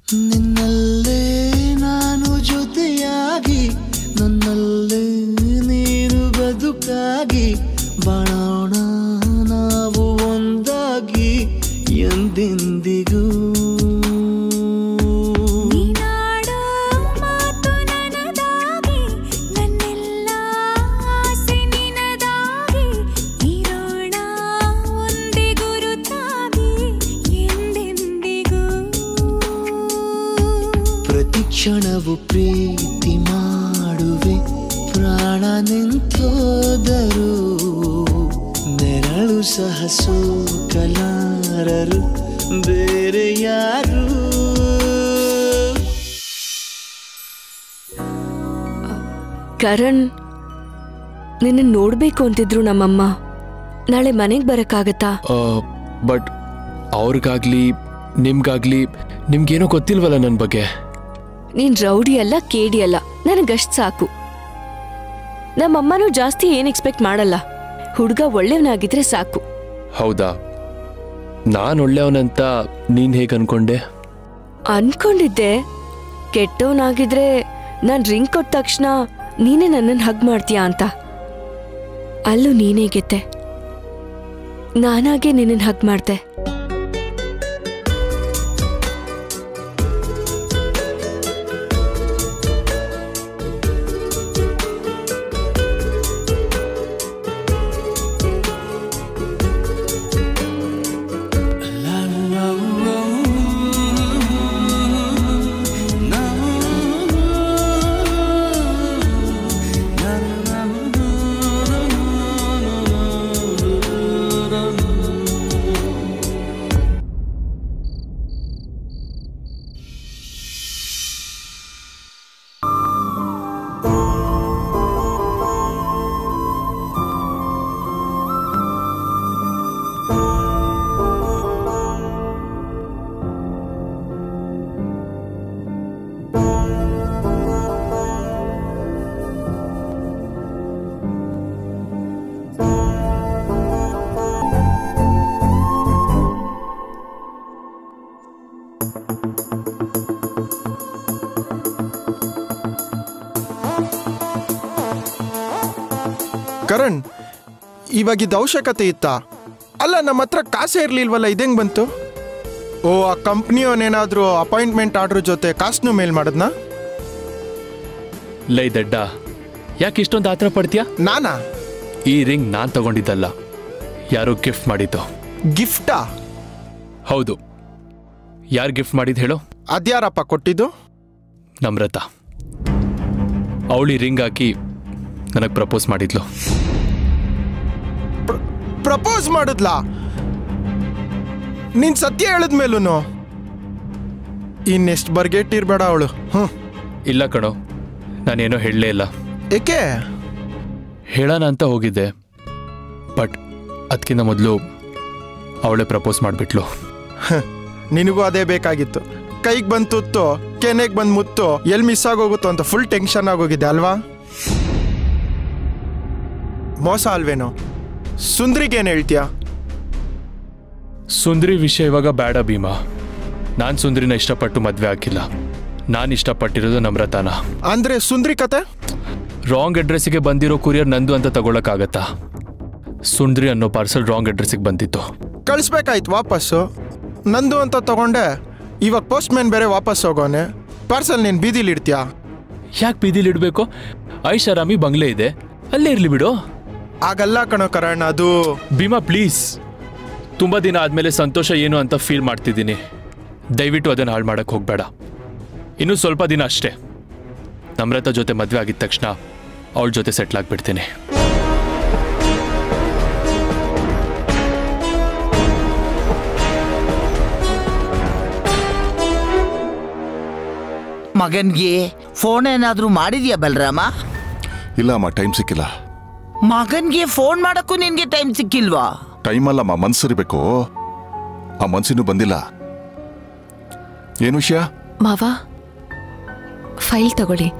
ನಿನ್ನಲ್ಲೇ ನಾನು ಜೊತೆಯಾಗಿ ನನ್ನಲ್ಲೇ ನೀನು ಬದುಕಾಗಿ ಬಾಳೋಣ ನಾವು ಒಂದಾಗಿ ಎಂದೆಂದಿಗೂ ನೀನಾಡೋ ಮಾತು ನನದಾಗಿ ನನ್ನೆಲ್ಲ ಆಸೆ ನಿನದಾಗಿ ಇರೋಣ ಒಂದೇ ಗುರುತಾಗಿ ಎಂದೆಂದಿಗೂ ಪ್ರತಿ ಕ್ಷಣವು ಪ್ರೀತಿ ಮಾಡುವೆ ಪ್ರಾಣ ನಿಂತೋದರು ನೆರಳು ಸಹ ಸೋಕಲಾರರು ಬೇರೆ ಯಾರು ಕರಣ್ ನಿನ್ನ ನೋಡ್ಬೇಕು ಅಂತಿದ್ರು ನಮ್ಮಮ್ಮ ನಾಳೆ ಮನೆಗೆ ಬರಕ್ಕಾಗತ್ತಾ ಬಟ್ ಅವ್ರಿಗಾಗ್ಲಿ ನಿಮ್ಗಾಗ್ಲಿ ನಿಮ್ಗೇನೋ ಗೊತ್ತಿಲ್ವಲ್ಲ ನನ್ನ ಬಗ್ಗೆ ನೀನ್ ರೌಡಿ ಅಲ್ಲ ಕೇಡಿ ಅಲ್ಲ ನನಗಷ್ಟ್ ಸಾಕು ನಮ್ಮಮ್ಮನೂ ಜಾಸ್ತಿ ಏನ್ ಎಕ್ಸ್ಪೆಕ್ಟ್ ಮಾಡಲ್ಲ ಹುಡುಗ ಒಳ್ಳೆಯವನಾಗಿದ್ರೆ ಸಾಕು ಹೌದಾ ನಾನು ಒಳ್ಳೆಯವನಂತ ನೀನ್ ಹೇಗೆ ಅನ್ಕೊಂಡೆ ಅನ್ಕೊಂಡಿದ್ದೆ ಕೆಟ್ಟವನಾಗಿದ್ರೆ ನಾನ್ ರಿಂಗ್ ಕೊಟ್ಟ ತಕ್ಷಣ ನೀನೇ ನನ್ನನ್ನು ಹಗ್ ಮಾಡ್ತೀಯಾ ಅಂತ ಅಲ್ಲೂ ನೀನೇ ಗೆದ್ದೆ ನಾನಾಗೆ ನಿನ್ನನ್ನು ಹಗ್ ಮಾಡ್ದೆ ಕರಣ್ ಇವಾಗ ಇದು ಅವಶ್ಯಕತೆ ಇತ್ತಾ ಅಲ್ಲ ನಮ್ಮ ಹತ್ರ ಕಾಸೇ ಇರ್ಲಿಲ್ವಲ್ಲ ಇದಂಗ್ ಬಂತು ಓ ಆ ಕಂಪ್ನಿಯವನೇನಾದ್ರೂ ಅಪಾಯಿಂಟ್ಮೆಂಟ್ ಆರ್ಡ್ರ್ ಜೊತೆ ಕಾಸ್ನು ಮೇಲ್ ಮಾಡದ್ನಾ ಲೈ ದಡ್ಡ ಯಾಕೆ ಇಷ್ಟೊಂದು ಆತರ ಪಡ್ತೀಯಾ ನಾನಾ ಈ ರಿಂಗ್ ನಾನ್ ತಗೊಂಡಿದ್ದಲ್ಲ ಯಾರೋ ಗಿಫ್ಟ್ ಮಾಡಿದ್ದು ಗಿಫ್ಟಾ ಹೌದು ಯಾರು ಗಿಫ್ಟ್ ಮಾಡಿದ್ ಹೇಳು ಅದ್ಯಾರಪ್ಪ ಕೊಟ್ಟಿದ್ದು ನಮ್ರತ ಅವಳಿ ರಿಂಗ್ ಹಾಕಿ ನನಗೆ ಪ್ರಪೋಸ್ ಮಾಡಿದ್ಲು ಪ್ರಪೋಸ್ ಮಾಡಿದ್ಲಾ ನೀನ್ ಸತ್ಯ ಹೇಳಿದ್ಮೇಲೂ ಇನ್ನೆಷ್ಟು ಬರ್ಗೆಟ್ಟಿರ್ಬೇಡ ಅವಳು ಹ್ಞೂ ಇಲ್ಲ ಕಣೋ ನಾನೇನೋ ಹೇಳಲೇ ಇಲ್ಲ ಏಕೆ ಹೇಳೋಣ ಅಂತ ಹೋಗಿದ್ದೆ ಬಟ್ ಅದಕ್ಕಿಂತ ಮೊದಲು ಅವಳೇ ಪ್ರಪೋಸ್ ಮಾಡಿಬಿಟ್ಲು ಹ, ನಿನಗೂ ಅದೇ ಬೇಕಾಗಿತ್ತು ಕೈಗೆ ಬಂದು ತುತ್ತು ಕೆನೆಗೆ ಬಂದು ಮುತ್ತು ಎಲ್ಲಿ ಮಿಸ್ ಆಗೋಗುತ್ತೋ ಅಂತ ಫುಲ್ ಟೆನ್ಷನ್ ಆಗೋಗಿದೆ ಅಲ್ವಾ ಮೋಸ ಅಲ್ವೇನೋ ಸುಂದ್ರಿಗೇನು ಹೇಳ್ತೀಯಾ ಸುಂದ್ರಿ ವಿಷಯ ಇವಾಗ ಬೇಡ ಭೀಮಾ ನಾನು ಸುಂದ್ರಿನ ಇಷ್ಟಪಟ್ಟು ಮದುವೆ ಹಾಕಿಲ್ಲ ನಾನು ಇಷ್ಟಪಟ್ಟಿರೋದು ನಮ್ರತಾನ ಅಂದ್ರೆ ಸುಂದ್ರಿ ಕತೆ ರಾಂಗ್ ಅಡ್ರೆಸ್ಸಿಗೆ ಬಂದಿರೋ ಕುರಿಯರ್ ನಂದು ಅಂತ ತಗೊಳಕ್ಕಾಗತ್ತಾ ಸುಂದ್ರಿ ಅನ್ನೋ ಪಾರ್ಸಲ್ ರಾಂಗ್ ಅಡ್ರೆಸ್ಸಿಗೆ ಬಂದಿತ್ತು ಕಳಿಸ್ಬೇಕಾಯ್ತು ವಾಪಸ್ಸು ನಂದು ಅಂತ ತಗೊಂಡೆ ಇವಾಗ ಪೋಸ್ಟ್ ಮ್ಯಾನ್ ಬೇರೆ ವಾಪಸ್ ಹೋಗೋನೆ ಪಾರ್ಸಲ್ ನೀನು ಬೀದಿಲಿ ಇಡ್ತೀಯಾ ಯಾಕೆ ಬೀದಿಲಿ ಇಡಬೇಕು ಐಷಾರಾಮಿ ಬಂಗ್ಲೆ ಇದೆ ಅಲ್ಲೇ ಇರಲಿ ಬಿಡು ಆಗಲ್ಲ ಕಣೋ ಕರಣ್ ಅದು ಭೀಮಾ ಪ್ಲೀಸ್ ತುಂಬ ದಿನ ಆದಮೇಲೆ ಸಂತೋಷ ಏನು ಅಂತ ಫೀಲ್ ಮಾಡ್ತಿದ್ದೀನಿ ದಯವಿಟ್ಟು ಅದನ್ನು ಹಾಳು ಮಾಡೋಕ್ಕೆ ಹೋಗಬೇಡ ಇನ್ನೂ ಸ್ವಲ್ಪ ದಿನ ಅಷ್ಟೇ ನಮ್ರತ ಜೊತೆ ಮದುವೆ ಆಗಿದ ತಕ್ಷಣ ಅವಳ ಜೊತೆ ಸೆಟ್ಲ್ ಆಗಿಬಿಡ್ತೀನಿ ಮಗನ್ಗೆ ಫೋನ್ ಏನಾದ್ರೂ ಮಾಡಿದ್ಯಾ ಬಲರಾಮ ಇಲ್ಲ ಅಮ್ಮ ಟೈಮ್ ಸಿಕ್ಕಿಲ್ಲ ಮಗನ್ಗೆ ಫೋನ್ ಮಾಡಕ್ಕೂ ನಿನ್ಗೆ ಟೈಮ್ ಸಿಕ್ಕಿಲ್ವಾ ಟೈಮ್ ಅಲ್ಲಮ್ಮ ಮನ್ಸಿರ್ಬೇಕು ಆ ಮನ್ಸಿನೂ ಬಂದಿಲ್ಲ ಏನು ವಿಷಯ ಮಾವ ಫೈಲ್ ತಗೊಳ್ಳಿ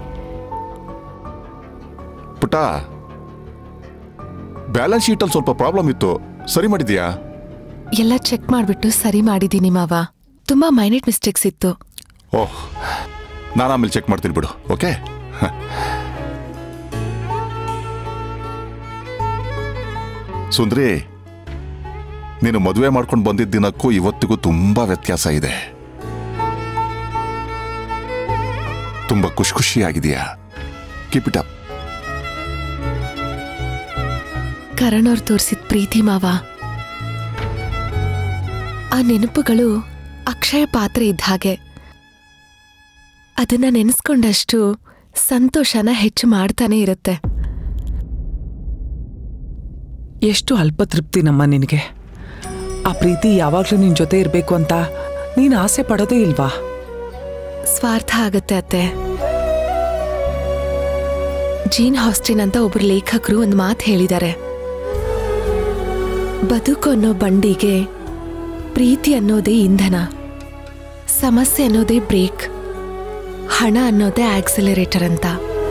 ಪುಟ್ಟ ಬ್ಯಾಲೆನ್ಸ್ ಶೀಟಲ್ಲಿ ಸ್ವಲ್ಪ ಪ್ರಾಬ್ಲಮ್ ಇತ್ತು ಸರಿ ಮಾಡಿದ್ಯಾ ಎಲ್ಲ ಚೆಕ್ ಮಾಡ್ಬಿಟ್ಟು ಸರಿ ಮಾಡಿದ್ದೀನಿ ಮಾವ ತುಂಬಾ ಮೈನೇಟ್ ಮಿಸ್ಟೇಕ್ಸ್ ಇತ್ತು ಓಹ್ ನಾನು ಆಮೇಲೆ ಚೆಕ್ ಮಾಡ್ತೀನಿ ಬಿಡು ಓಕೆ ಸುಂದ್ರಿ ನೀನು ಮದುವೆ ಮಾಡ್ಕೊಂಡು ಬಂದಿದ್ದ ದಿನಕ್ಕೂ ಇವತ್ತಿಗೂ ತುಂಬಾ ವ್ಯತ್ಯಾಸ ಇದೆ ತುಂಬಾ ಖುಷಿ ಖುಷಿಯಾಗಿದೆಯಾ ಕೀಪ್ ಇಟ್ ಅಪ್ ಕರಣ್ ಅವ್ರು ತೋರಿಸಿದ ಪ್ರೀತಿ ಮಾವ ಆ ನೆನಪುಗಳು ಅಕ್ಷಯ ಪಾತ್ರೆ ಇದ್ದ ಹಾಗೆ ಅದನ್ನ ನೆನೆಸ್ಕೊಂಡಷ್ಟು ಸಂತೋಷನ ಹೆಚ್ಚು ಮಾಡ್ತಾನೆ ಇರುತ್ತೆ ಎಷ್ಟು ಅಲ್ಪ ತೃಪ್ತಿ ನಮ್ಮ ನಿನಗೆ ಆ ಪ್ರೀತಿ ಯಾವಾಗಲೂ ನಿನ್ನ ಜೊತೆ ಇರಬೇಕು ಅಂತ ನೀನು ಆಸೆ ಪಡೋದೇ ಇಲ್ವಾ ಸ್ವಾರ್ಥ ಆಗತ್ತೆ ಅತ್ತೆ ಜೀನ್ ಹಾಸ್ಟಿನ್ ಅಂತ ಒಬ್ರು ಲೇಖಕರು ಒಂದು ಮಾತು ಹೇಳಿದ್ದಾರೆ ಬದುಕು ಅನ್ನೋ ಬಂಡಿಗೆ ಪ್ರೀತಿ ಅನ್ನೋದೇ ಇಂಧನ ಸಮಸ್ಯೆ ಅನ್ನೋದೇ ಬ್ರೇಕ್ ಹಣ ಅನ್ನೋದೇ ಆಕ್ಸಿಲರೇಟರ್ ಅಂತ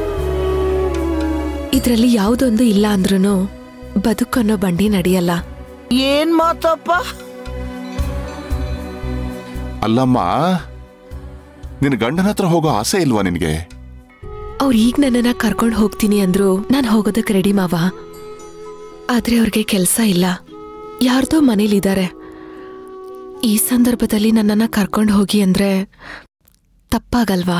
ಇದರಲ್ಲಿ ಯಾವುದೊಂದು ಇಲ್ಲ ಅಂದ್ರೂ ಬದುಕು ಅನ್ನೋ ಬಂಡಿ ನಡೆಯಲ್ಲ ಏನ್ ಮಾತಪ್ಪ ಅಲ್ಲಮ್ಮ ನಿನ್ನ ಗಂಡನ ಹತ್ರ ಹೋಗೋ ಆಸೆ ಇಲ್ವಾ ನಿನಗೆ ಅವ್ರು ಈಗ ನನ್ನನ್ನ ಕರ್ಕೊಂಡು ಹೋಗ್ತೀನಿ ಅಂದ್ರು ನಾನು ಹೋಗೋದಕ್ಕೆ ರೆಡಿ ಮಾವ ಆದ್ರೆ ಅವ್ರಿಗೆ ಕೆಲಸ ಇಲ್ಲ ಯಾರ್ದೋ ಮನೇಲಿದ್ದಾರೆ ಈ ಸಂದರ್ಭದಲ್ಲಿ ನನ್ನನ್ನ ಕರ್ಕೊಂಡು ಹೋಗಿ ಅಂದ್ರೆ ತಪ್ಪಾಗಲ್ವಾ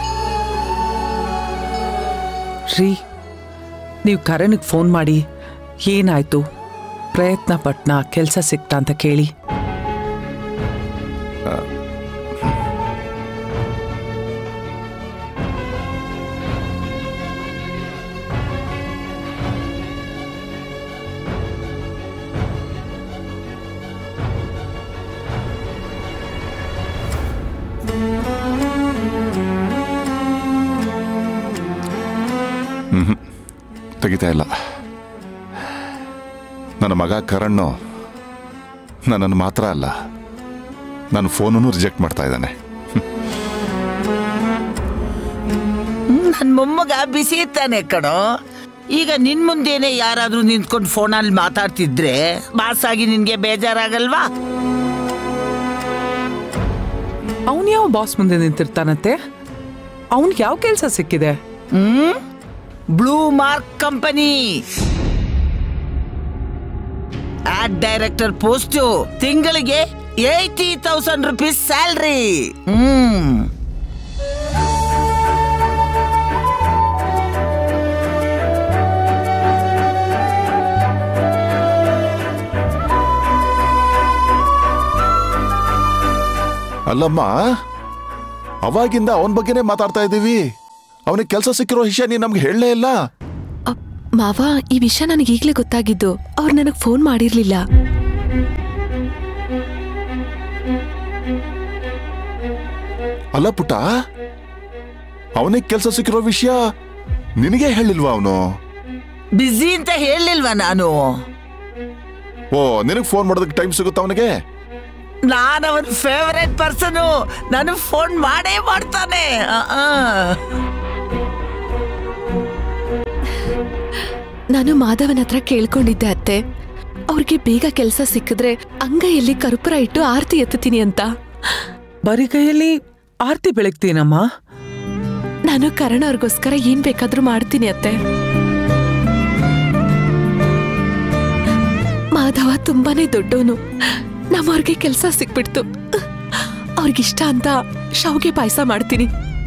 ರೀ ನೀವು ಕರಣಿಗೆ ಫೋನ್ ಮಾಡಿ ಏನಾಯ್ತು ಪ್ರಯತ್ನ ಪಟ್ನ ಕೆಲಸ ಸಿಕ್ತಾ ಅಂತ ಕೇಳಿ ತೆಗಿತಾ ಇಲ್ಲ ನನ್ನ ಮಗ ಕರಣ್ ನನ್ನನ್ನು ಮಾತ್ರ ಅಲ್ಲ ನನ್ನ ಫೋನನ್ನು ರಿಜೆಕ್ಟ್ ಮಾಡ್ತಾ ಇದ್ದಾನೆ ನನ್ ಮೊಮ್ಮಗ ಬಿಸಿ ಇರ್ತಾನೆ ಕಣೋ ಈಗ ನಿನ್ ಮುಂದೆನೆ ಯಾರಾದ್ರೂ ನಿಂತ್ಕೊಂಡು ಫೋನಲ್ಲಿ ಮಾತಾಡ್ತಿದ್ರೆ ಬಾಸಾಗಿ ನಿನ್ಗೆ ಬೇಜಾರಾಗಲ್ವಾ ಅವನು ಯಾವ ಬಾಸ್ ಮುಂದೆ ನಿಂತಿರ್ತಾನತ್ತೆ ಅವನ್ಗೆ ಯಾವ ಕೆಲಸ ಸಿಕ್ಕಿದೆ ಹ್ಮ್ blue mark company ad director post ತಿಂಗಳಿಗೆ ಏಯ್ಟಿ ತೌಸಂಡ್ ರುಪೀಸ್ ಸ್ಯಾಲ್ರಿ ಹ್ಮ್ ಅಲ್ಲಮ್ಮ ಅವಾಗಿಂದ ಅವನ ಬಗ್ಗೆನೇ ಮಾತಾಡ್ತಾ ಇದ್ದೀವಿ ಅವನಿಗೆ ಕೆಲಸ ಸಿಕ್ಕಿರೋ ವಿಷಯ ನೀನು ನಮ್ಗೆ ಹೇಳಲೇ ಇಲ್ಲ ಅಪ್, ಮಾವ ಈ ವಿಷಯ ನನಗೆ ಈಗಲೇ ಗೊತ್ತಾಗಿದ್ದು ಅವ್ರು ನನಗೆ ಫೋನ್ ಮಾಡಿರ್ಲಿಲ್ಲ ಅಲ್ಲ ಪುಟ್ಟ ಅವನಿಗೆ ಕೆಲಸ ಸಿಕ್ಕಿರೋ ವಿಷಯ ನಿನಗೆ ಹೇಳಿಲ್ವಾ ಅವನು ಬ್ಯುಸಿ ಅಂತ ಹೇಳಲಿಲ್ವಾ ನಾನು ಓ ನಿನಗೆ ಫೋನ್ ಮಾಡೋದಕ್ಕೆ ಟೈಮ್ ಸಿಗುತ್ತಾ ಅವನಿಗೆ ನಾನು ಅವನ್ ಫೇವರೇಟ್ ಪರ್ಸನು ನಾನು ಫೋನ್ ಮಾಡೇ ಮಾಡ್ತಾನೆ ಆ, ಆ. ನಾನು ಮಾಧವನ ಹತ್ರ ಕೇಳ್ಕೊಂಡಿದ್ದೆ ಅತ್ತೆ ಅವ್ರಿಗೆ ಬೇಗ ಕೆಲಸ ಸಿಕ್ಕಿದ್ರೆ ಅಂಗೈಯಲ್ಲಿ ಕರ್ಪೂರ ಇಟ್ಟು ಆರತಿ ಎತ್ತುತ್ತೀನಿ ಅಂತ ಬರೀ ಕೈಯಲ್ಲಿ ಆರ್ತಿ ಬೆಳಗ್ತೀನಮ್ಮ ನಾನು ಕರಣ್ ಅವ್ರಿಗೋಸ್ಕರ ಏನ್ ಬೇಕಾದ್ರೂ ಮಾಡ್ತೀನಿ ಅತ್ತೆ ಮಾಧವ ತುಂಬಾನೇ ದೊಡ್ಡವನು ನಮ್ಮವ್ರಿಗೆ ಕೆಲಸ ಸಿಕ್ಬಿಡ್ತು ಅವ್ರಿಗಿಷ್ಟ ಅಂತ ಶಾವ್ಗೆ ಪಾಯಸ ಮಾಡ್ತೀನಿ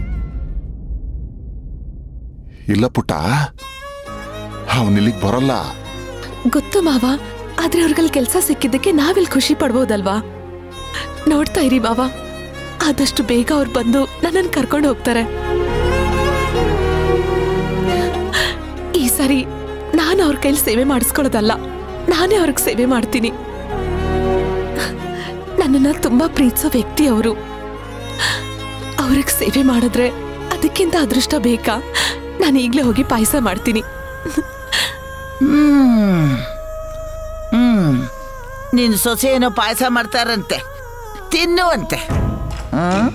ಇಲ್ಲ ಪುಟ್ಟ ಅವನಿಲ್ಲಿಗೆ ಬರಲ್ಲ ಗೊತ್ತು ಮಾವ ಆದ್ರೆ ಅವ್ರಿಗಲ್ಲಿ ಕೆಲಸ ಸಿಕ್ಕಿದ್ದಕ್ಕೆ ನಾವಿಲ್ಲಿ ಖುಷಿ ಪಡ್ಬೋದಲ್ವಾ ನೋಡ್ತಾ ಇರಿ ಮಾವ ಆದಷ್ಟು ಬೇಗ ಅವ್ರು ಬಂದು ನನ್ನನ್ನು ಕರ್ಕೊಂಡು ಹೋಗ್ತಾರೆ ಈ ಸರಿ ನಾನು ಅವ್ರ ಕೈಲಿ ಸೇವೆ ಮಾಡಿಸ್ಕೊಳ್ಳೋದಲ್ಲ ನಾನೇ ಅವ್ರಿಗೆ ಸೇವೆ ಮಾಡ್ತೀನಿ ನನ್ನನ್ನ ತುಂಬಾ ಪ್ರೀತಿಸೋ ವ್ಯಕ್ತಿ ಅವರು ಅವ್ರಿಗೆ ಸೇವೆ ಮಾಡಿದ್ರೆ ಅದಕ್ಕಿಂತ ಅದೃಷ್ಟ ಬೇಕಾ ನಾನು ಈಗಲೇ ಹೋಗಿ ಪಾಯಸ ಮಾಡ್ತೀನಿ ಹ್ಮ್ ಹ್ಮ್ ನಿನ್ ಸೊಸೆ ಏನೋ ಪಾಯಸ ಮಾಡ್ತಾರಂತೆ ತಿನ್ನುವಂತೆ ಹ್ಮ್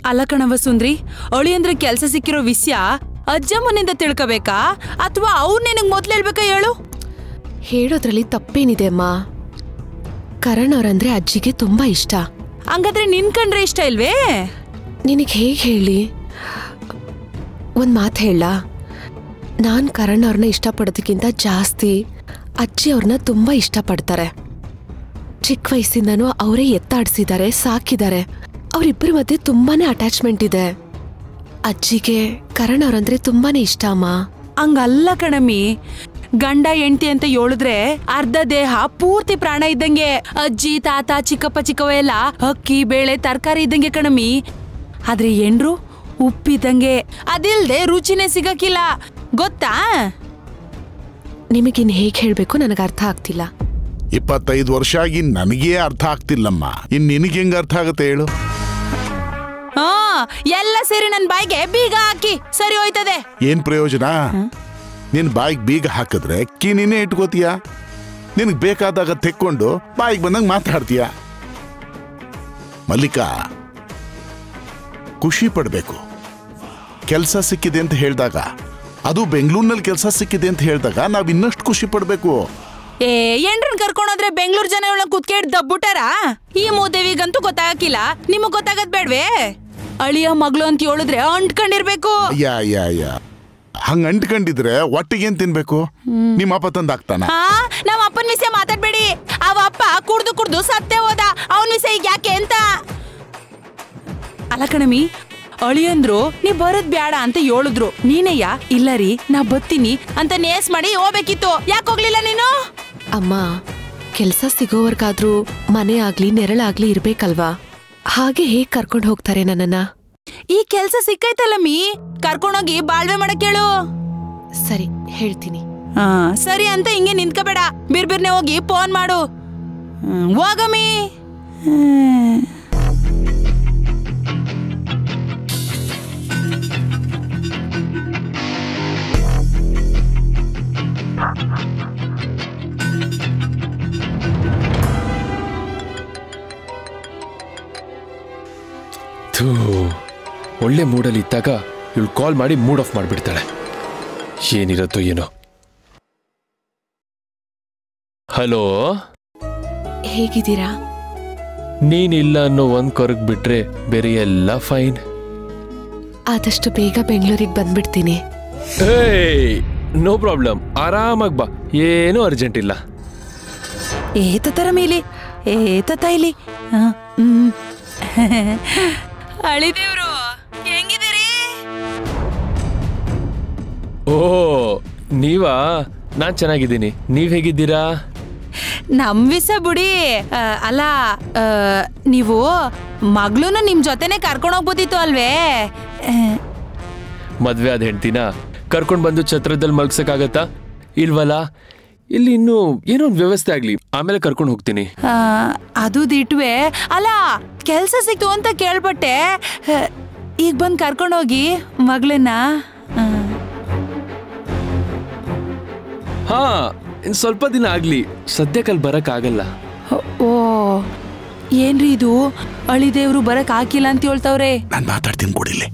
ಅಲ್ಲ ಕಣವ ಸುಂದ್ರಿ ಅಳಿ ಅಂದ್ರೆ ಕೆಲ್ಸ ಸಿಕ್ಕಿರೋ ವಿಷಯ ಅಜ್ಜಮ್ಮನಿಂದ ತಿಳ್ಕೋಬೇಕಾ ಅಥವಾ ಅವ್ರು ನಿನಗ್ ಮೊದ್ಲು ಹೇಳ್ಬೇಕಾ ಹೇಳು ಹೇಳೋದ್ರಲ್ಲಿ ತಪ್ಪೇನಿದೆ ಅಮ್ಮ ಕರಣ್ ಅವ್ರಂದ್ರೆ ಅಜ್ಜಿಗೆ ತುಂಬಾ ಇಷ್ಟ ಹಂಗಾದ್ರೆ ನಿನ್ ಕಂಡ್ರೆ ಇಷ್ಟ ಇಲ್ವೇ ನಿನಗೆ ಹೇಗೆ ಹೇಳಿ ಒಂದು ಮಾತು ಹೇಳ ನಾನು ಕರಣ್ ಅವ್ರನ್ನ ಇಷ್ಟಪಡೋದಕ್ಕಿಂತ ಜಾಸ್ತಿ ಅಜ್ಜಿ ಅವ್ರನ್ನ ತುಂಬ ಇಷ್ಟಪಡ್ತಾರೆ ಚಿಕ್ಕ ವಯಸ್ಸಿಂದನೂ ಅವರೇ ಎತ್ತಾಡ್ಸಿದ್ದಾರೆ ಸಾಕಿದ್ದಾರೆ ಅವರಿಬ್ಬರ ಮಧ್ಯೆ ತುಂಬಾನೇ ಅಟ್ಯಾಚ್ಮೆಂಟ್ ಇದೆ ಅಜ್ಜಿಗೆ ಕರಣ್ ಅವ್ರಂದ್ರೆ ತುಂಬಾನೇ ಇಷ್ಟ ಅಮ್ಮ ಹಂಗಲ್ಲ ಕಣಮ್ಮಿ ಗಂಡ ಹೆಂಡತಿ ಅಂತ ಹೇಳಿದ್ರೆ ಅರ್ಧ ದೇಹ ಪೂರ್ತಿ ಪ್ರಾಣ ಇದ್ದಂಗೆ ಅಜ್ಜಿ ತಾತ ಚಿಕ್ಕಪ್ಪ ಚಿಕ್ಕವ ಎಲ್ಲ ಅಕ್ಕಿ ಬೇಳೆ ತರಕಾರಿ ಇದ್ದಂಗೆ ಕಣಮ್ಮಿ ಆದ್ರೆ ಎಂಡ್ರು ಉಪ್ಪಿದ್ದಂಗೆ ಅದಿಲ್ದೆ ರುಚಿನೇ ಸಿಗಕ್ಕಿಲ್ಲ ಗೊತ್ತಾ ನಿಮಗಿನ್ ಹೇಗೆ ಹೇಳಬೇಕು ನನಗೆ ಅರ್ಥ ಆಗ್ತಿಲ್ಲ ಇಪ್ಪತ್ತೈದು ವರ್ಷ ಆಗಿ ನನಗೇ ಅರ್ಥ ಆಗ್ತಿಲ್ಲಮ್ಮ ಇನ್ ನಿನಗೆ ಹೆಂಗ್ ಅರ್ಥ ಆಗುತ್ತೆ ಹೇಳು ಹಾ ಎಲ್ಲ ಸೇರಿ ನನ್ ಬಾಯಿಗೆ ಬೀಗ ಹಾಕಿ ಸರಿ ಹೋಯ್ತದೆ ಏನ್ ಪ್ರಯೋಜನ ನಿನ್ ಬಾಯಿಗೆ ಬೀಗ ಹಾಕಿದ್ರೆ ಕೀ ನೀನೇ ಇಟ್ಕೋತೀಯ ನಿನಗ್ ಬೇಕಾದಾಗ ತೆಕ್ಕೊಂಡು ಬಾಯಿಗೆ ಬಂದಂಗ್ ಮಾತಾಡ್ತೀಯ ಮಲ್ಲಿಕಾ ಖುಷಿ ಪಡ್ಬೇಕು ಕೆಲಸ ಸಿಕ್ಕಿದೆ ಅಂತ ಹೇಳಿದಾಗ ಅದು ಬೆಂಗಳೂರಿನಲ್ಲಿ ಕೆಲಸ ಸಿಕ್ಕಿದೆ ಅಂತ ಹೇಳಿದಾಗ ನಾವ್ ಇನ್ನಷ್ಟು ಖುಷಿ ಪಡ್ಬೇಕು ಏ ಎಂಡ್ರನ್ ಕರ್ಕೊಂಡೋದ್ರೆ ಬೆಂಗಳೂರು ಜನ ಇವಳನ್ನ ಕುತ್ಕೇಡ್ ದಬ್ಬುಟಾರ ಈ ಮೂದೇವಿಗಂತೂ ಗೊತ್ತಾಗಕ್ಕಿಲ್ಲ ನಿಮಗ್ ಗೊತ್ತಾಗದ್ ಬೇಡ್ವೇ ಅಳಿಯ ಮಗಳು ಅಂತ ಹೇಳಿದ್ರೆ ಅಂಟ್ಕೊಂಡಿರ್ಬೇಕು ಅಯ್ಯ ಅಯ್ಯ ಅಯ್ಯ ಹಂಗ ಅಂಟ್ಕೊಂಡಿದ್ರೆ ಒಟ್ಟಿಗೆ ಏನ್ ತಿನ್ಬೇಕು ನಿಮ್ಮ ಅಪ್ಪ ತಂದಾಕ್ತಾನ ಹಾ ನಮ್ಮ ಅಪ್ಪನ ವಿಷಯ ಮಾತಾಡ್ಬೇಡಿ ಅವ ಅಪ್ಪ ಕುಡ್ದು ಕುಡ್ದು ಸತ್ತೇ ಹೋದ ಅವನ ವಿಷಯ ಈಗ ಯಾಕೆ ಅಂತ ಅಲ್ಲ ಕಣಮಿ ಅಳಿಯಂದ್ರು ನೀ ಬರೋದ್ ಬ್ಯಾಡ ಅಂತ ಹೇಳಿದ್ರು ನೀನೇಯ ಇಲ್ಲ ರೀ ನಾ ಬತ್ತೀನಿ ಅಂತ ನೇಸ್ ಮಾಡಿ ಹೋಗ್ಬೇಕಿತ್ತು ಯಾಕೆ ಹೋಗ್ಲಿಲ್ಲ ನೀನು ಅಮ್ಮ ಕೆಲಸ ಸಿಗೋವರ್ಗಾದ್ರೂ ಮನೆ ಆಗ್ಲಿ ನೆರಳಾಗ್ಲಿ ಇರ್ಬೇಕಲ್ವಾ ಹಾಗೆ ಹೇಗ್ ಕರ್ಕೊಂಡು ಹೋಗ್ತಾರೆ ನನ್ನನ್ನ ಈ ಕೆಲ್ಸ ಸಿಕ್ಕೈತಲ್ಲ ಮೀ ಕರ್ಕೊಂಡೋಗಿ ಬಾಳ್ವೆ ಮಾಡಕ್ ಹೇಳು ಸರಿ ಹೇಳ್ತೀನಿ ಹಾ ಸರಿ ಅಂತ ಹಿಂಗೆ ನಿಂತ್ಕೋಬೇಡ ಬಿರ್ಬಿರ್ನೆ ಹೋಗಿ ಫೋನ್ ಮಾಡು ಹ್ಮ್, ಹೋಗಮ್ಮಿ ಹ್ಮ್. ಥೂ ಒಳ್ಳೆ ಮೂಡಲ್ಲಿ ಇದ್ದಾಗ ಇವಳು ಕಾಲ್ ಮಾಡಿ ಮೂಡ್ ಆಫ್ ಮಾಡಿಬಿಡ್ತಾಳೆ ಏನಿರತ್ತೋ ಏನೋ ಹಲೋ ಹೇಗಿದ್ದೀರಾ ನೀನಿಲ್ಲ ಅನ್ನೋ ಒಂದ್ ಕೊರಗ್ ಬಿಟ್ರೆ ಬೇರೆ ಎಲ್ಲ ಫೈನ್ ಆದಷ್ಟು ಬೇಗ ಬೆಂಗಳೂರಿಗೆ ಬಂದ್ಬಿಡ್ತೀನಿ ಏಯ್ ನೋ ಪ್ರಾಬ್ಲಮ್ ಆರಾಮಾಗಿ ಬಾ ಏನೂ ಅರ್ಜೆಂಟ್ ಇಲ್ಲ ಏತ ತರ ಮೇಲಿ ಏತ ತೈಲಿ ಹ, ಹ್ಮ್. ಅಳಿದೇವ್ರು ಹೆಂಗಿದ್ದೀರಿ ಓ ನೀವಾ ನಾನ್ ಚೆನ್ನಾಗಿದ್ದೀನಿ ನೀವ್ ಹೇಗಿದ್ದೀರಾ ನಮ್ ವಿಸ ಬಿಡಿ ಆ, ಅಲ್ಲ ಆ, ನೀವು ಮಗ್ಳೂನು ನಿಮ್ ಜೊತೆನೆ ಕರ್ಕೊಂಡು ಹೋಗ್ಬೋದಿತ್ತು ಅಲ್ವೇ ಆ, ಮದ್ವೆ ಆದ ಹೆಂಡ್ತಿನ ಕರ್ಕೊಂಡ್ ಬಂದು ಛತ್ರದಲ್ಲಿ ಮಲ್ಗ್ಸಕ್ಕಾಗತ್ತಾ ಇಲ್ವಲ್ಲ ಇಲ್ಲಿ ಇನ್ನು ಏನೋ ಒಂದು ವ್ಯವಸ್ಥೆ ಆಗ್ಲಿ ಆಮೇಲೆ ಕರ್ಕೊಂಡು ಹೋಗ್ತೀನಿ ಆ, ಅದು ದಿಟ್ವೆ ಅಲ್ಲ ಕೆಲ್ಸ ಸಿಕ್ತು ಅಂತ ಕೇಳ್ಪಟ್ಟೆ ಆ, ಈಗ ಬಂದ್ ಕರ್ಕೊಂಡೋಗಿ ಮಗಳನ್ನ ಆ. ಹಾ ಇನ್ ಸ್ವಲ್ಪ ದಿನ ಆಗ್ಲಿ ಸದ್ಯಕ್ಕಲ್ಲಿ ಬರಕ್ ಆಗಲ್ಲ ಓ ಏನ್ರಿ ಇದು ಅಳಿದೇವ್ರು ಬರಕ್ ಹಾಕಿಲ್ಲ ಅಂತ ಹೇಳ್ತಾವ್ರೆ ನಾನು ಮಾತಾಡ್ತೀನಿ ಕೊಡಿಲ್ಲಿ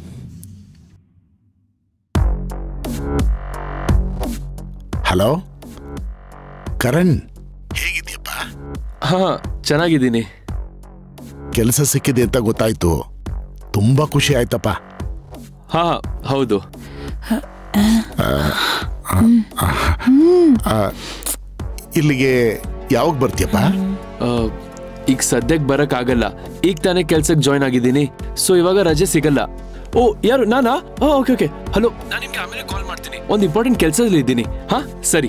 ಹಲೋ ಕರಣ್ ಹೇಗಿದ್ಯಪ್ಪ ಹಾ ಚೆನ್ನಾಗಿದ್ದೀನಿ ಕೆಲಸ ಸಿಕ್ಕಿದೆ ಅಂತ ಗೊತ್ತಾಯ್ತು ತುಂಬಾ ಖುಷಿ ಆಯ್ತಪ್ಪ ಹಾ ಹೌದು ಆ, ಇಲ್ಲಿಗೆ ಯಾವಾಗ ಬರ್ತೀಯಪ್ಪ ಆ, ಈಗ ಸದ್ಯಕ್ಕೆ ಬರಕ್ ಆಗಲ್ಲ ಈಗ ತಾನೇ ಕೆಲ್ಸಕ್ಕೆ ಜಾಯ್ನ್ ಆಗಿದ್ದೀನಿ ಸೊ ಇವಾಗ ರಜೆ ಸಿಗಲ್ಲ ಓ ಯಾರು ನಾನಾ ಹಾ ಓಕೆ ಓಕೆ ಹಲೋ ನಾನು ನಿಮ್ಗೆ ಆಮೇಲೆ ಕಾಲ್ ಮಾಡ್ತೀನಿ ಒಂದು ಇಂಪಾರ್ಟೆಂಟ್ ಕೆಲಸದಲ್ಲಿ ಇದ್ದೀನಿ ಹಾ ಸರಿ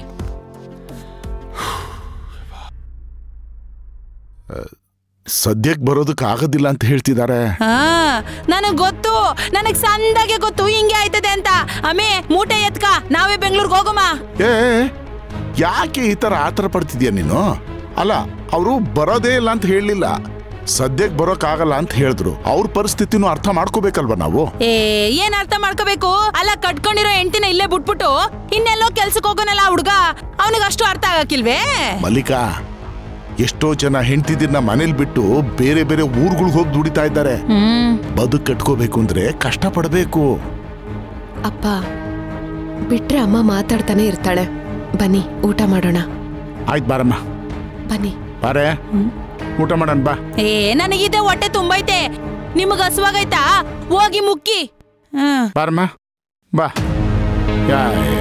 ಸದ್ಯಕ್ಕೆ ಬರೋದಕ್ಕೆ ಆಗೋದಿಲ್ಲ ಅಂತ ಹೇಳ್ತಿದ್ದಾರೆ ಹಾ ನನಗ್ ಗೊತ್ತು ನನಗ್ ಸಂದಾಗೆ ಗೊತ್ತು ಹಿಂಗೆ ಆಯ್ತದೆ ಅಂತ ಅಮೇ ಮೂಟೆ ಎತ್ಕ ನಾವೇ ಬೆಂಗ್ಳೂರ್ಗೆ ಹೋಗಮ್ಮ ಏ ಯಾಕೆ ಈ ತರ ಆತರ ಪಡ್ತಿದ್ಯಾ ನೀನು ಅಲ್ಲ ಅವರು ಬರೋದೇ ಇಲ್ಲ ಅಂತ ಹೇಳಲಿಲ್ಲ ಸದ್ಯಕ್ಕೆ ಬರೋಕ್ಕಾಗಲ್ಲ ಅಂತ ಹೇಳಿದ್ರು ಅವ್ರ ಪರಿಸ್ಥಿತಿನೂ ಅರ್ಥ ಮಾಡ್ಕೋಬೇಕಲ್ವಾ ನಾವು ಏ ಏನ್ ಅರ್ಥ ಮಾಡ್ಕೋಬೇಕು ಅಲ್ಲ ಕಟ್ಕೊಂಡಿರೋ ಹೆಂಡತಿನ ಇಲ್ಲೇ ಬಿಟ್ಬಿಟ್ಟು ಇನ್ನೆಲ್ಲೋ ಕೆಲ್ಸಕ್ಕೆ ಹೋಗೋನಲ್ಲ ಹುಡ್ಗ ಅವನಿಗೆ ಅಷ್ಟು ಅರ್ಥ ಆಗಕ್ಕಿಲ್ವೇ ಮಲ್ಲಿಕಾ ಎಷ್ಟೋ ಜನ ಹೆಂಡತಿದಿರ್ನ ಮನೇಲಿ ಬಿಟ್ಟು ಬೇರೆ ಬೇರೆ ಊರುಗಳಿಗೆ ಹೋಗಿ ದುಡಿತಾ ಇದ್ದಾರೆ ಹ್ಮ್ ಬದುಕು ಕಟ್ಕೋಬೇಕು ಅಂದ್ರೆ ಕಷ್ಟ ಪಡಬೇಕು ಅಪ್ಪ ಬಿಟ್ರೆ ಅಮ್ಮ ಮಾತಾಡ್ತಾನೆ ಇರ್ತಾಳೆ ಬನ್ನಿ ಊಟ ಮಾಡೋಣ ಆಯ್ತು ಬಾರಮ್ಮ ಬನ್ನಿ ಬಾರೆ ಊಟ ಮಾಡೋಣ ಬಾ ಏ ನನಗಿದೆ ಹೊಟ್ಟೆ ತುಂಬೈತೆ ನಿಮಗ ಹಸುವಾಗೈತಾ ಹೋಗಿ ಮುಕ್ಕಿ ಹ್ಮ್ ಬಾರಮ್ಮ ಬಾ ಯಾ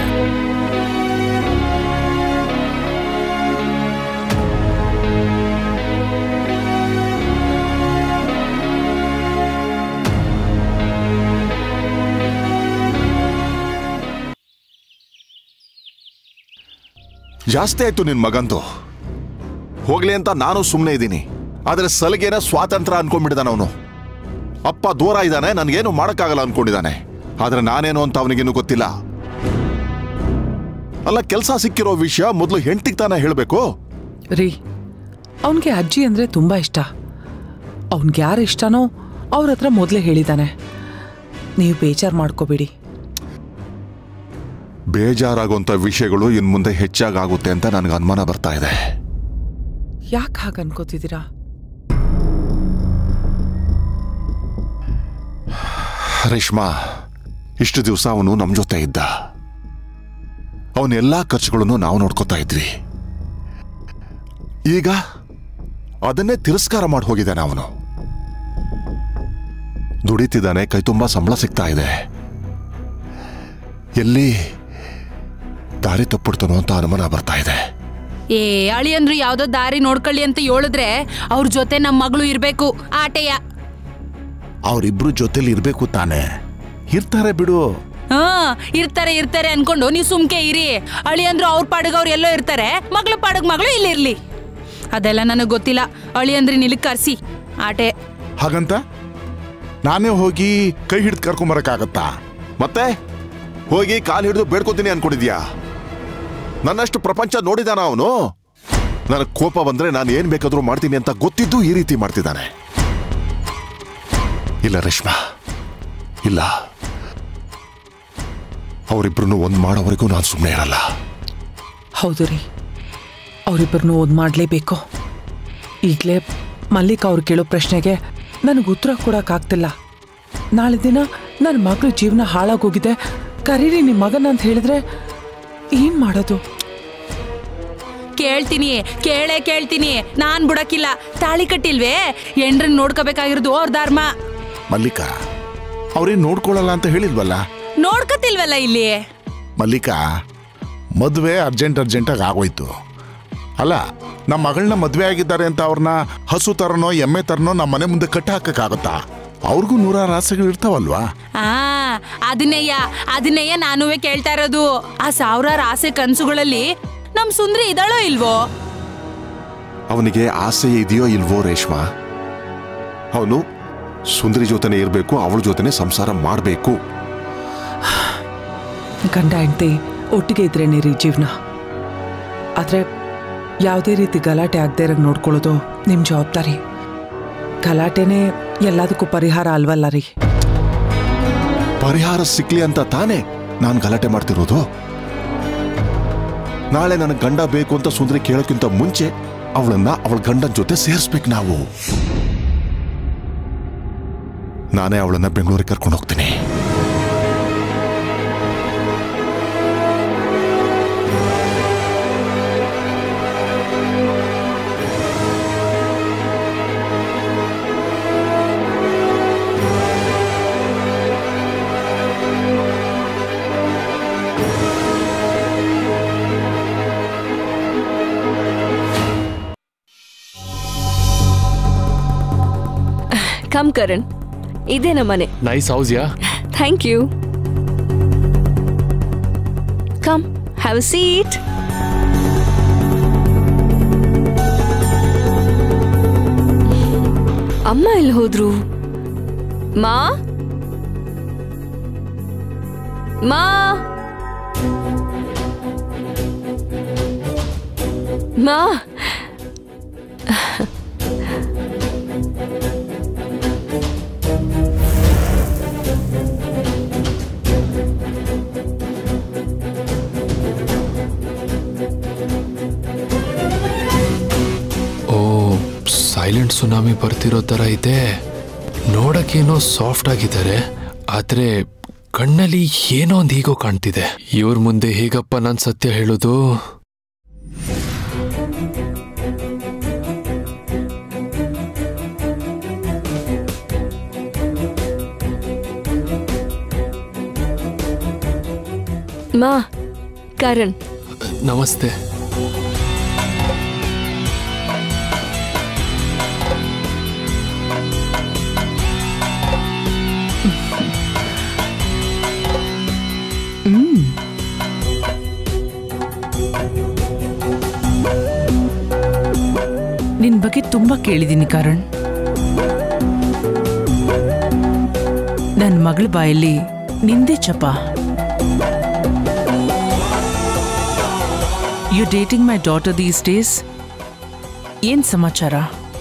ಜಾಸ್ತಿ ಆಯ್ತು ನಿನ್ ಮಗಂದು ಹೋಗ್ಲಿ ಅಂತ ನಾನು ಸುಮ್ಮನೆ ಇದ್ದೀನಿ ಆದ್ರೆ ಸಲಿಗೆನ ಸ್ವಾತಂತ್ರ್ಯ ಅನ್ಕೊಂಡ್ಬಿಟ್ಟಿದ್ದಾನೆ ಅವನು ಅಪ್ಪ ದೂರ ಇದ್ದಾನೆ ನನ್ಗೇನು ಮಾಡಕ್ಕಾಗಲ್ಲ ಅನ್ಕೊಂಡಿದ್ದಾನೆ ಆದ್ರೆ ನಾನೇನು ಅಂತ ಅವನಿಗೇನು ಗೊತ್ತಿಲ್ಲ ಅಲ್ಲ ಕೆಲಸ ಸಿಕ್ಕಿರೋ ವಿಷಯ ಮೊದಲು ಹೆಂಡತಿಗೆ ತಾನೇ ಹೇಳಬೇಕು ರೀ ಅವನಿಗೆ ಅಜ್ಜಿ ಅಂದರೆ ತುಂಬ ಇಷ್ಟ ಅವನಿಗೆ ಯಾರು ಇಷ್ಟನೋ ಅವ್ರ ಹತ್ರ ಮೊದಲೇ ಹೇಳಿದ್ದಾನೆ ನೀವು ಬೇಜಾರು ಮಾಡ್ಕೋಬೇಡಿ ಬೇಜಾರಾಗುವಂತ ವಿಷಯಗಳು ಇನ್ ಮುಂದೆ ಹೆಚ್ಚಾಗುತ್ತೆ ಅಂತ ನನಗೆ ಅನುಮಾನ ಬರ್ತಾ ಇದೆ ಯಾಕೆ ಹಾಗೆ ಅನ್ಕೋತಿದ್ದೀರಾ ರೇಷ್ಮಾ ಇಷ್ಟು ದಿವಸ ಅವನು ನಮ್ಮ ಜೊತೆ ಇದ್ದ ಅವನ ಎಲ್ಲಾ ಖರ್ಚುಗಳನ್ನು ನಾವು ನೋಡ್ಕೋತಾ ಇದ್ವಿ ಈಗ ಅದನ್ನೇ ತಿರಸ್ಕಾರ ಮಾಡಿ ಹೋಗಿದ್ದಾನೆ ಅವನು ದುಡಿತಿದ್ದಾನೆ ಕೈ ತುಂಬಾ ಸಂಬಳ ಸಿಗ್ತಾ ಇದೆ ಎಲ್ಲಿ ದಾರಿ ತಪ್ಪಿಡ್ತಾನೋ ಅಂತ ಅನುಮಾನ ಬರ್ತಾ ಇದೆ ಏ ಅಳಿಯಂದ್ರು ಯಾವ್ದೋ ದಾರಿ ನೋಡ್ಕೊಳ್ಳಿ ಅಂತ ಹೇಳಿದ್ರೆ ಅವ್ರ ಜೊತೆ ನಮ್ಮ ಮಗಳು ಇರ್ಬೇಕು ಆಟೆಯ ಅವರಿಬ್ರು ಜೊತೆಲಿ ಇರ್ಬೇಕು ತಾನೆ ಇರ್ತಾರೆ ಬಿಡು ಹಾ ಇರ್ತಾರೆ ಇರ್ತಾರೆ ಅನ್ಕೊಂಡು ನೀವು ಸುಮ್ಕೆ ಇರಿ ಅಳಿಯಂದ್ರು ಅವ್ರ ಪಾಡಿಗೆ ಅವ್ರು ಎಲ್ಲೋ ಇರ್ತಾರೆ ಮಗಳು ಪಾಡಿಗೆ ಮಗಳು ಇಲ್ಲಿರ್ಲಿ ಅದೆಲ್ಲ ನನಗೆ ಗೊತ್ತಿಲ್ಲ ಅಳಿಯಂದ್ರಿ ನಿಲ್ಲಿ ಕರ್ಸಿ ಆಟೆ ಹಾಗಂತ ನಾನೇ ಹೋಗಿ ಕೈ ಹಿಡಿದು ಕರ್ಕೊಂಬರಕ್ಕಾಗತ್ತಾ ಮತ್ತೆ ಹೋಗಿ ಕಾಲು ಹಿಡಿದು ಬೇಡ್ಕೋತೀನಿ ಅನ್ಕೊಂಡಿದ್ಯಾ ನನ್ನಷ್ಟು ಪ್ರಪಂಚ ನೋಡಿದಾನ ಅವನು ನನಗೆ ಕೋಪ ಬಂದ್ರೆ ನಾನು ಏನ್ ಬೇಕಾದ್ರೂ ಮಾಡ್ತೀನಿ ಅಂತ ಗೊತ್ತಿದ್ದು ಈ ರೀತಿ ಮಾಡ್ತಿದ್ದಾನೆ ಇಲ್ಲ ರೇಷ್ಮಾ ಇಲ್ಲ ಅವರಿಬ್ರು ಒಂದ್ ಮಾಡೋವರೆಗೂ ನಾನು ಸುಮ್ಮನೆ ಇರಲ್ಲ ಹೌದು ರೀ ಅವರಿಬ್ಬರನ್ನೂ ಒಂದು ಮಾಡಲೇಬೇಕು ಈಗಲೇ ಮಲ್ಲಿಕ್ ಅವ್ರು ಕೇಳೋ ಪ್ರಶ್ನೆಗೆ ನನಗೆ ಉತ್ತರ ಕೊಡೋಕ್ಕಾಗ್ತಿಲ್ಲ ನಾಳೆ ದಿನ ನನ್ನ ಮಗಳ ಜೀವನ ಹಾಳಾಗೋಗಿದೆ ಕರೀರಿ ನಿಮ್ಮ ಮಗನ ಅಂತ ಹೇಳಿದ್ರೆ ಏನು ಮಾಡೋದು ಕೇಳ್ತೀನಿ ಕೇಳೇ ಕೇಳ್ತೀನಿ ನಾನ್ ಬಿಡಕ್ಕಿಲ್ಲ ತಾಳಿ ಕಟ್ಟಿಲ್ವೇ ಎಂಡ್ರನ್ ನೋಡ್ಕೋಬೇಕಾಗಿರೋದು ಅವ್ರ ಧರ್ಮ ಮಲ್ಲಿಕಾ ಅವ್ರೇನ್ ನೋಡ್ಕೊಳ್ಳಲ್ಲ ಅಂತ ಹೇಳಿಲ್ವಲ್ಲ ನೋಡ್ಕತಿಲ್ವಲ್ಲ ಇಲ್ಲಿ ಮಲ್ಲಿಕಾ ಮದುವೆ ಅರ್ಜೆಂಟ್ ಅರ್ಜೆಂಟಾಗಿ ಆಗೋಯ್ತು ಅಲ್ಲ ನಮ್ಮ ಮಗಳನ್ನ ಮದುವೆ ಆಗಿದ್ದಾರೆ ಅಂತ ಅವ್ರನ್ನ ಹಸು ತರನೋ ಎಮ್ಮೆ ತರನೋ ನಮ್ಮ ಮನೆ ಮುಂದೆ ಕಟ್ಟಿ ಹಾಕಕ್ಕಾಗತ್ತಾ ಅವ್ರಿಗೂ ನೂರಾರು ಆಸೆಗಳು ಇರ್ತಾವಲ್ವಾ ಆ ಅದನ್ನೆಯ್ಯ ಅದನ್ನೆಯ್ಯ ನಾನುವೇ ಕೇಳ್ತಾ ಇರೋದು ಆ ಸಾವಿರಾರು ಆಸೆ ಕನ್ಸುಗಳಲ್ಲಿ ನಮ್ ಸುಂದ್ರಿ ಇದಾಳೋ ಇಲ್ವೋ ಅವನಿಗೆ ಆಸೆ ಇದೆಯೋ ಇಲ್ವೋ ರೇಷ್ಮಾ ಅವನು ಸುಂದರಿ ಜೊತೆನೆ ಇರಬೇಕು ಅವಳ ಜೊತೆನೆ ಸಂಸಾರ ಮಾಡಬೇಕು ಗಂಡ ಹೆಂಡತಿ ಒಟ್ಟಿಗೆ ಇದ್ರೇನೆ ರೀ ಜೀವನ ಆದರೆ ಯಾವುದೇ ರೀತಿ ಗಲಾಟೆ ಆಗದೆ ಇರೋಂಗೆ ನೋಡ್ಕೊಳ್ಳೋದು ನಿಮ್ಮ ಜವಾಬ್ದಾರಿ ಗಲಾಟೆನೇ ಎಲ್ಲದಕ್ಕೂ ಪರಿಹಾರ ಅಲ್ವಲ್ಲ ರೀ ಪರಿಹಾರ ಸಿಕ್ಲಿ ಅಂತ ತಾನೇ ನಾನು ಗಲಾಟೆ ಮಾಡ್ತಿರೋದು ನಾಳೆ ನನಗೆ ಗಂಡ ಬೇಕು ಅಂತ ಸುಂದರಿ ಕೇಳೋಕ್ಕಿಂತ ಮುಂಚೆ ಅವಳನ್ನ ಅವಳ ಗಂಡನ ಜೊತೆ ಸೇರಿಸ್ಬೇಕು ನಾವು ನಾನೇ ಅವಳನ್ನ ಬೆಂಗಳೂರಿಗೆ ಕರ್ಕೊಂಡು ಹೋಗ್ತೀನಿ ಕಮ್ ಕರಣ್ ಇದೇ ನಮ್ಮನೆ nice house yeah thank you come have a seat ಅಮ್ಮ ಎಲ್ಲಿ ಹೋದ್ರು ಮಾ ಮಾ ಮಾ ಓ ಸೈಲೆಂಟ್ ಸುನಾಮಿ ಬರ್ತಿರೋ ಥರ ಇದೆ ನೋಡಕ್ಕೇನೋ ಸಾಫ್ಟ್ ಆಗಿದ್ದಾರೆ ಆದರೆ ಕಣ್ಣಲ್ಲಿ ಏನೋ ಒಂದು ಹೀಗೋ ಕಾಣ್ತಿದೆ ಇವ್ರ ಮುಂದೆ ಹೇಗಪ್ಪ ನಾನು ಸತ್ಯ ಹೇಳೋದು ಮಾ ಕರಣ್ ನಮಸ್ತೆ ಹ್ಮ್ ನಿನ್ ಬಗ್ಗೆ ತುಂಬಾ ಕೇಳಿದ್ದೀನಿ ಕಾರಣ್ ನನ್ನ ಮಗಳ ಬಾಯಲ್ಲಿ ನಿಂದೆ ಚಪ you dating my daughter these days ಏನ್ ಸಮಾಚಾರ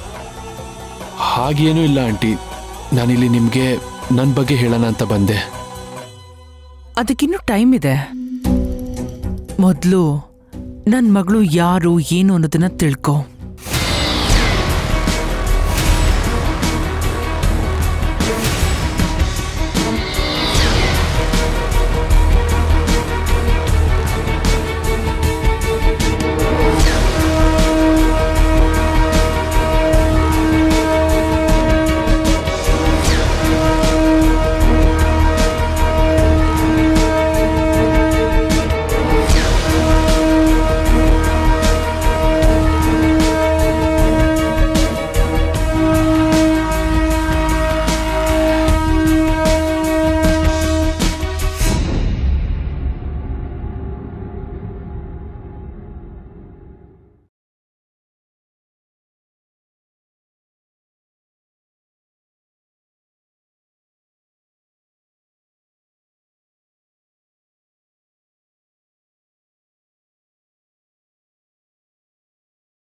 ಹಾಗೇನೂ ಇಲ್ಲ ಆಂಟಿ ನಾನಿಲ್ಲಿ ನಿಮಗೆ ನನ್ನ ಬಗ್ಗೆ ಹೇಳೋಣ ಅಂತ ಬಂದೆ ಅದಕ್ಕಿನ್ನೂ ಟೈಮ್ ಇದೆ ಮೊದಲು ನನ್ನ ಮಗಳು ಯಾರು ಏನು ಅನ್ನೋದನ್ನ ತಿಳ್ಕೊ